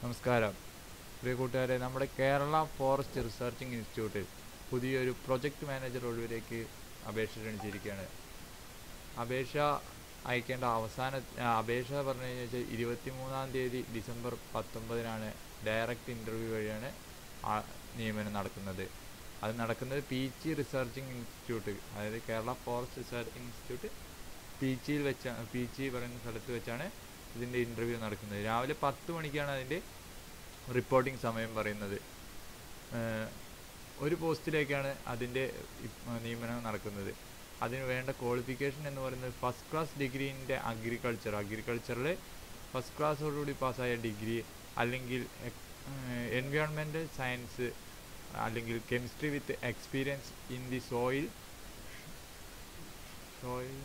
നമസ്കാരം പ്രിയ കൂട്ടുകാരെ നമ്മുടെ കേരള ഫോറസ്റ്റ് റിസർച്ചിങ് ഇൻസ്റ്റിറ്റ്യൂട്ടിൽ പുതിയൊരു പ്രൊജക്ട് മാനേജർ ഒഴിവിലേക്ക് അപേക്ഷ ക്ഷണിച്ചിരിക്കുകയാണ് അപേക്ഷ അയക്കേണ്ട അവസാന ആ, അപേക്ഷ പറഞ്ഞു കഴിഞ്ഞാൽ ഇരുപത്തി മൂന്നാം തീയതി ഡിസംബർ പത്തൊമ്പതിനാണ് ഡയറക്റ്റ് ഇൻ്റർവ്യൂ വഴിയാണ് ആ നിയമനം നടക്കുന്നത് അത് നടക്കുന്നത് പി ജി റിസർച്ചിങ് ഇൻസ്റ്റിറ്റ്യൂട്ട് അതായത് Kerala forest researching institute P ജിയിൽ വെച്ചാണ് പി ജി പറയുന്ന സ്ഥലത്ത് വെച്ചാണ് ഇതിൻ്റെ ഇൻ്റർവ്യൂ നടക്കുന്നത് രാവിലെ പത്ത് മണിക്കാണ് അതിൻ്റെ റിപ്പോർട്ടിംഗ് സമയം പറയുന്നത് ഏഹ് ഒരു പോസ്റ്റിലേക്കാണ് അതിൻ്റെ ഇപ്- നിയമനം നടക്കുന്നത് അതിന് വേണ്ട ക്വാളിഫിക്കേഷൻ എന്ന് പറയുന്നത് ഫസ്റ്റ് ക്ലാസ് ഡിഗ്രീൻ്റെ അഗ്രികൾച്ചർ അഗ്രികൾച്ചറിൽ ഫസ്റ്റ് ക്ലാസ്സോടുകൂടി പാസ്സായ ഡിഗ്രി അല്ലെങ്കിൽ എൻവയോൺമെൻറ്റൽ സയൻസ് അല്ലെങ്കിൽ chemistry with experience in the soil soil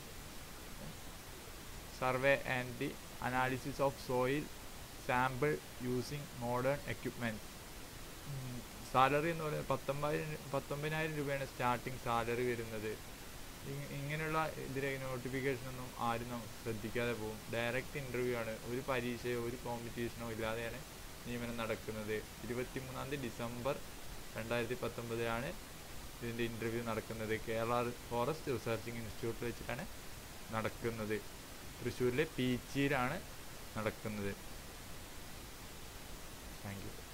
survey and the analysis of soil sample using modern equipment salary എന്ന് പറയുന്നത് പത്തൊമ്പതിനായിരം പത്തൊമ്പതിനായിരം രൂപയാണ് സ്റ്റാർട്ടിങ് സാലറി വരുന്നത് ഇ- ഇങ്ങനെയുള്ള ഇതിലെ നോട്ടിഫിക്കേഷൻ ഒന്നും ആരും നം- ശ്രദ്ധിക്കാതെ പോകും ഡയറക്റ്റ് ഇൻ്റർവ്യൂ ആണ് ഒരു പരീക്ഷയോ ഒരു കോമ്പറ്റീഷനോ ഇല്ലാതെയാണ് നിയമനം നടക്കുന്നത് ഇരുപത്തി മൂന്നാം തീയതി ഡിസംബർ രണ്ടായിരത്തി പത്തൊമ്പതിലാണ് ഇതിൻ്റെ ഇൻ്റർവ്യൂ നടക്കുന്നത് കേരള ഫോറസ്റ്റ് റിസർച്ചിങ് ഇൻസ്റ്റിറ്റ്യൂട്ടിൽ വെച്ചിട്ടാണ് നടക്കുന്നത് തൃശ്ശൂരിലെ പീച്ചിയിലാണ് നടക്കുന്നത് താങ്ക് യു